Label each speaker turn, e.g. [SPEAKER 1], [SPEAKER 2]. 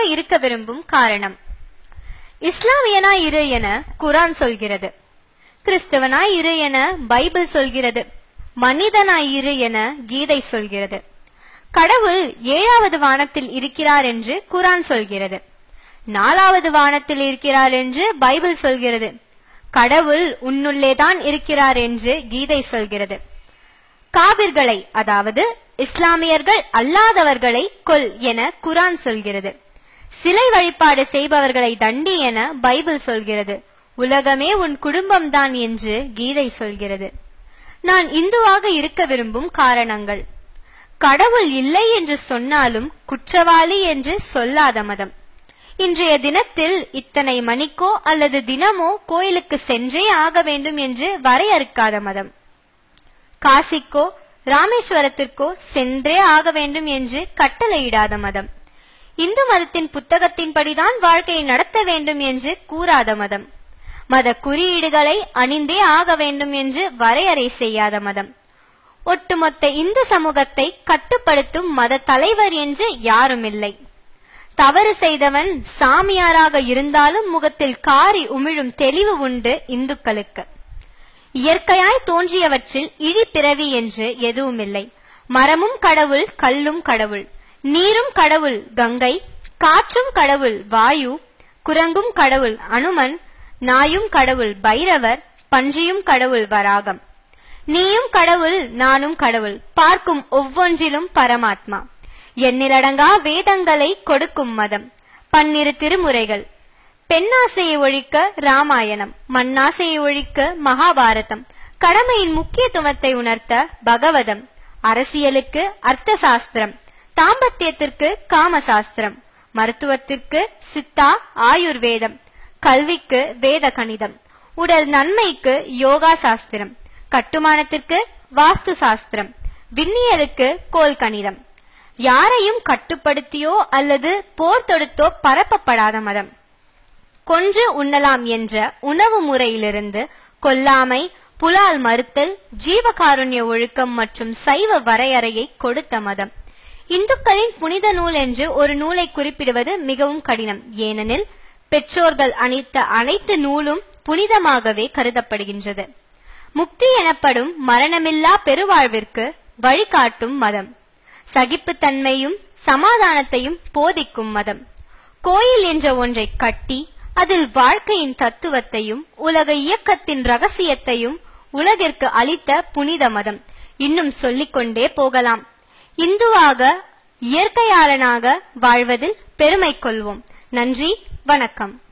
[SPEAKER 1] இருக்க விரும்பும் காரணம் இஸ்லாமியனாய் இரு என குரான் சொல்கிறது கிறிஸ்தவனாய் இரு என பைபிள் சொல்கிறது மனிதனாய் இரு என கீதை சொல்கிறது கடவுள் ஏழாவது வானத்தில் இருக்கிறார் என்று குரான் சொல்கிறது நாலாவது வானத்தில் இருக்கிறார் என்று பைபிள் சொல்கிறது கடவுள் உன்னுள்ளேதான் இருக்கிறார் என்று கீதை சொல்கிறது காபிர்களை அதாவது இஸ்லாமியர்கள் அல்லாதவர்களை கொல் என குரான் சொல்கிறது சிலை வழிபாடு செய்பவர்களை தண்டி என பைபிள் சொல்கிறது உலகமே உன் குடும்பம்தான் என்று கீதை சொல்கிறது நான் இந்துவாக இருக்க விரும்பும் காரணங்கள் கடவுள் இல்லை என்று சொன்னாலும் குற்றவாளி என்று சொல்லாத மதம் இன்றைய தினத்தில் இத்தனை மணிக்கோ அல்லது தினமோ கோயிலுக்கு சென்றே ஆக வேண்டும் என்று வரையறுக்காத மதம் காசிக்கோ ராமேஸ்வரத்திற்கோ சென்றே ஆக வேண்டும் என்று கட்டளையிடாத மதம் இந்து மதத்தின் புத்தகத்தின்படிதான் வாழ்க்கையை நடத்த வேண்டும் என்று கூறாத மதம் மத குறியீடுகளை அணிந்தே ஆக வேண்டும் என்று வரையறை செய்யாத மதம் ஒட்டுமொத்த இந்து சமூகத்தை கட்டுப்படுத்தும் மத தலைவர் என்று யாரும் இல்லை தவறு செய்தவன் சாமியாராக இருந்தாலும் முகத்தில் காரி உமிழும் தெளிவு உண்டு இந்துக்களுக்கு இயற்கையாய் தோன்றியவற்றில் இழிபிறவி என்று எதுவுமில்லை மரமும் கடவுள் கல்லும் கடவுள் நீரும் கடவுள் கங்கை காற்றும் கடவுள் வாயு குரங்கும் கடவுள் அனுமன் நாயும் கடவுள் பைரவர் பன்றியும் கடவுள் வராகம் நீயும் கடவுள் நானும் கடவுள் பார்க்கும் ஒவ்வொன்றிலும் பரமாத்மா எண்ணிலடங்கா வேதங்களை கொடுக்கும் மதம் பன்னிரு திருமுறைகள் பெண்ணாசையை ஒழிக்க ராமாயணம் மண்ணாசையை ஒழிக்க மகாபாரதம் கடமையின் முக்கியத்துவத்தை உணர்த்த பகவதம் அரசியலுக்கு அர்த்த சாஸ்திரம் தாம்பத்தியத்திற்கு காமசாஸ்திரம் மருத்துவத்திற்கு சித்தா ஆயுர்வேதம் கல்விக்கு வேத கணிதம் உடல் நன்மைக்கு யோகா சாஸ்திரம் கட்டுமானத்திற்கு வாஸ்து சாஸ்திரம் விண்ணியலுக்கு கோல் கணிதம் யாரையும் கட்டுப்படுத்தியோ அல்லது போர் தொடுத்தோ பரப்பப்படாத மதம் கொன்று உண்ணலாம் என்ற உணவு முறையிலிருந்து கொல்லாமை புலால் மறுத்தல் ஜீவகாருண்ய ஒழுக்கம் மற்றும் சைவ வரையறையை கொடுத்த மதம் இந்துக்களின் புனித நூல் என்று ஒரு நூலை குறிப்பிடுவது மிகவும் கடினம் ஏனெனில் பெற்றோர்கள் அணித்த அனைத்து நூலும் புனிதமாகவே கருதப்படுகின்றது முக்தி எனப்படும் மரணமில்லா பெருவாழ்விற்கு வழிகாட்டும் மதம் சகிப்புத்தன்மையும் சமாதானத்தையும் போதிக்கும் மதம் கோயில் என்ற ஒன்றை கட்டி அதில் வாழ்க்கையின் தத்துவத்தையும் உலக இயக்கத்தின் ரகசியத்தையும் உலகிற்கு அளித்த புனித மதம் இன்னும் சொல்லிக்கொண்டே போகலாம் இந்துவாக இயற்கையாளனாக வாழ்வதில் பெருமை கொள்வோம் நன்றி வணக்கம்